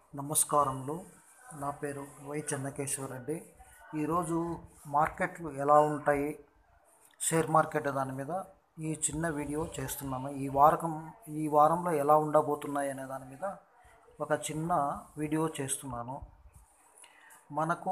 నమస్కారములు నా పేరు వై చెన్నకేశ్వరరెడ్డి ఈరోజు మార్కెట్లు ఎలా ఉంటాయి షేర్ మార్కెట్ దాని మీద ఈ చిన్న వీడియో చేస్తున్నాను ఈ వారకం ఈ వారంలో ఎలా ఉండబోతున్నాయి అనే దాని మీద ఒక చిన్న వీడియో చేస్తున్నాను మనకు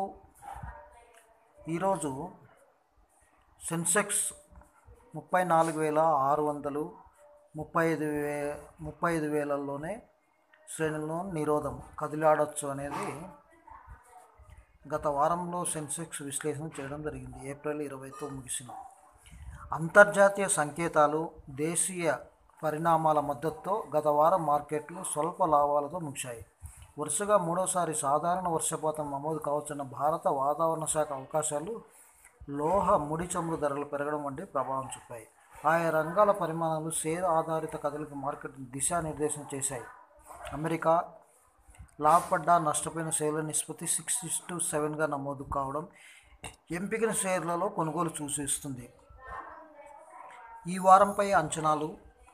ఈరోజు సెన్సెక్స్ ముప్పై నాలుగు వేల ఆరు వందలు ముప్పై ఐదు వే ముప్పై ఐదు వేలల్లోనే శ్రేణుల్లో నిరోధం కదిలాడొచ్చు అనేది గత వారంలో సెన్సెక్స్ విశ్లేషణ చేయడం జరిగింది ఏప్రిల్ ఇరవైతో ముగిసిన అంతర్జాతీయ సంకేతాలు దేశీయ పరిణామాల మద్దతుతో గత వారం మార్కెట్లు స్వల్ప లాభాలతో ముగిశాయి వరుసగా మూడోసారి సాధారణ వర్షపాతం నమోదు కావచ్చున్న భారత వాతావరణ శాఖ అవకాశాలు లోహ ముడి చమురు ధరలు పెరగడం వంటి ప్రభావం చూపాయి ఆయా రంగాల పరిమాణాలు షేర్ ఆధారిత కదలిక మార్కెట్ దిశానిర్దేశం చేశాయి అమెరికా లాభపడ్డ నష్టపోయిన షేర్ల నిష్పత్తి సిక్స్ ఇస్ టు సెవెన్గా నమోదు కావడం ఎంపికన షేర్లలో కొనుగోలు సూచిస్తుంది ఈ వారంపై అంచనాలు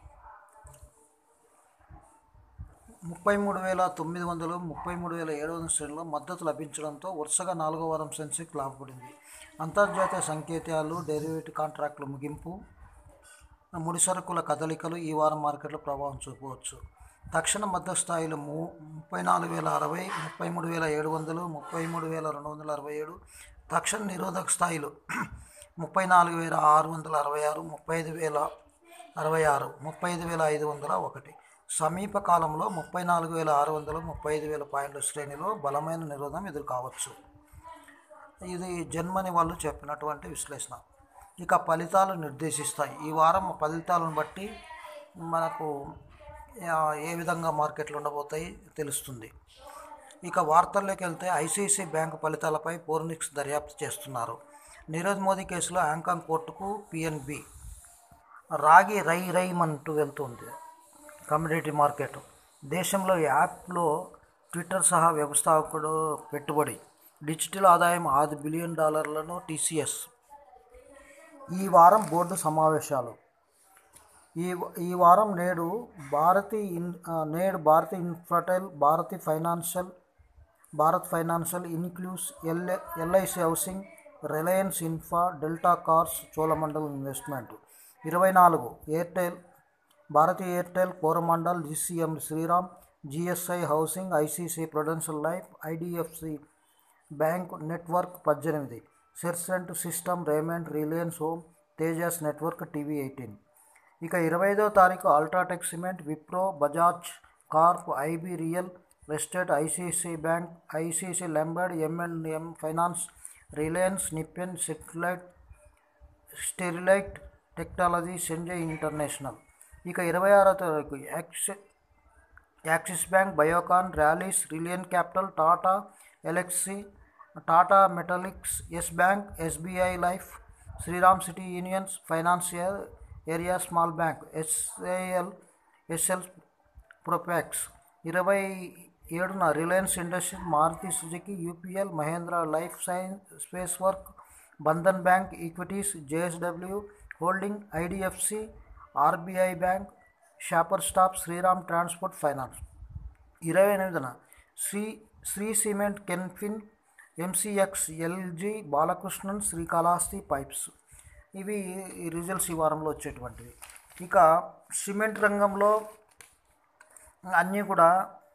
ముప్పై మూడు వేల తొమ్మిది వందలు ముప్పై మూడు వేల ఏడు వందల శ్రేణిలో మద్దతు లభించడంతో వరుసగా నాలుగో వారం సెన్సెక్స్ లాభపడింది అంతర్జాతీయ సంకేతాలు డెరివేటివ్ కాంట్రాక్టుల ముగింపు ముడి సరుకుల కదలికలు ఈ వారం మార్కెట్లో ప్రభావం చూపవచ్చు తక్షణ మద్దతు స్థాయిలు ము ముప్పై నాలుగు వేల అరవై ముప్పై మూడు వేల ఏడు వందలు ముప్పై మూడు వేల రెండు వందల అరవై ఏడు తక్షణ నిరోధక స్థాయిలు ముప్పై నాలుగు వేల ఆరు వందల అరవై ఆరు ముప్పై ఐదు వేల అరవై ఆరు ముప్పై ఐదు వేల ఐదు వందల ఒకటి సమీప కాలంలో ముప్పై నాలుగు వేల ఆరు వందలు ముప్పై ఐదు వేల పాయింట్ల శ్రేణిలో బలమైన నిరోధం ఎదురు కావచ్చు ఇది జన్మని వాళ్ళు చెప్పినటువంటి విశ్లేషణ ఇక ఫలితాలు నిర్దేశిస్తాయి ఈ వారం ఫలితాలను బట్టి మనకు ఆ, ఏ విధంగా మార్కెట్లు ఉండబోతాయి తెలుస్తుంది ఇక వార్తల్లోకి వెళ్తే ఐసీఐసీ బ్యాంకు ఫలితాలపై పోర్నిక్స్ దర్యాప్తు చేస్తున్నారు నీరజ్ మోదీ కేసులో హాంకాంగ్ కోర్టుకు పిఎన్బి రాగి రై రైమంటూ వెళ్తుంది కమ్యూనిటీ మార్కెట్ దేశంలో యాప్లో ట్విట్టర్ సహా వ్యవస్థాపకుడు పెట్టుబడి డిజిటల్ ఆదాయం ఆరు బిలియన్ డాలర్లను టీసీఎస్ ఈ వారం బోర్డు సమావేశాలు ఈ ఈ వారం నేడు భారతి ఇన్ ఆ, నేడు Bharti Infratel Bharti financial Bharat financial inclusion L LIC housing Reliance infra Delta cars Cholamandalam investment ఇరవై నాలుగు Airtel Bharti Airtel Coromandel GCM Shriram GSI housing ICC prudential life IDFC bank network పద్దెనిమిది సెర్సెంట్ system Raymond Reliance home Tejas network TV eighteen ఇక ఇరవై ఐదో తారీఖు UltraTech cement Wipro Bajaj corp IB real estate ICICI bank ICICI Lombard M and M finance Reliance Nippon satellite Sterlite technology Sanjay international ఇక ఇరవై ఆరో తారీఖు యాక్సి Axis bank Biocon Rallis Reliance capital Tata Elxsi Tata Metaliks yes bank SBI life Shriram city unions financial area small bank SAL SL ప్రొపాక్స్ ఇరవై ఏడున Reliance industries Maruti Suzuki UPL Mahindra life science space work Bandhan bank equities JSW holding IDFC RBI bank shopper stop Shriram transport finance ఇరవై ఎనిమిదిన Shri Shri cement Canfin MCX LG Balakrishnan Srikalahasti pipes ఇవి ఈ results ఈ వారంలో వచ్చేటువంటివి ఇక సిమెంట్ రంగంలో అన్నీ కూడా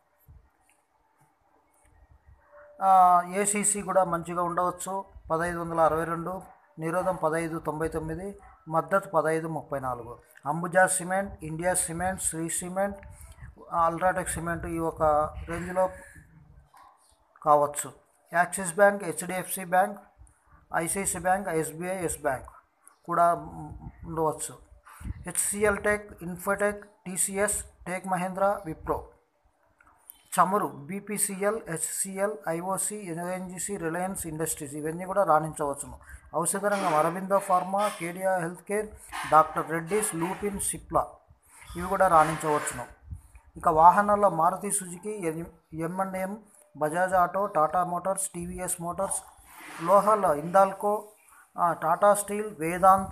ఏసీసీ కూడా మంచిగా ఉండవచ్చు పదహైదు వందల అరవై రెండు నిరోధం పదహైదు తొంభై తొమ్మిది మద్దతు పదహైదు ముప్పై నాలుగు Ambuja cement India cement Shri cement UltraTech cement ఈ ఒక రేంజ్లో కావచ్చు Axis bank HDFC bank ICICI bank SBI yes bank కూడా ఉండవచ్చు HCL tech infotech TCS tech Mahindra Wipro చమురు BPCL HCL IOC NNGC Reliance industries ఇవన్నీ కూడా రాణించవచ్చును ఔషధ రంగం Aurobindo pharma Kedia health care doctor Reddy's Lupin Cipla ఇవి కూడా రాణించవచ్చును ఇక వాహనాల్లో Maruti Suzuki M and M Bajaj auto Tata motors TVS motors లోహాల్లో Hindalco ఆ, Tata steel Vedanta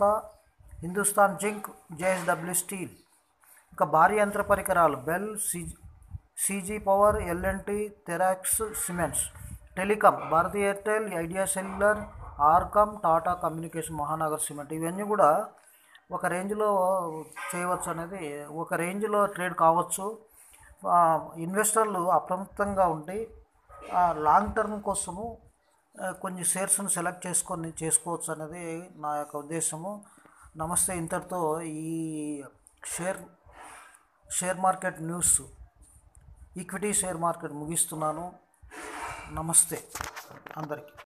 Hindustan zinc JSW steel ఇక భారీ యంత్ర పరికరాలు బెల్ సిజ్ CG power L and T Thermax cements telecom Bharti Airtel Idea cellular RCom Tata communication Mahanagar cement ఇవన్నీ కూడా ఒక రేంజ్లో చేయవచ్చు అనేది ఒక రేంజ్లో ట్రేడ్ కావచ్చు ఆ, ఇన్వెస్టర్లు అప్రమత్తంగా ఉండి ఆ, లాంగ్ టర్మ్ కోసము ఆ, కొన్ని షేర్స్ని సెలెక్ట్ చేసుకొని చేసుకోవచ్చు అనేది నా యొక్క ఉద్దేశము నమస్తే ఇంతటితో ఈ share share market news equity share market ముగిస్తున్నాను నమస్తే అందరికీ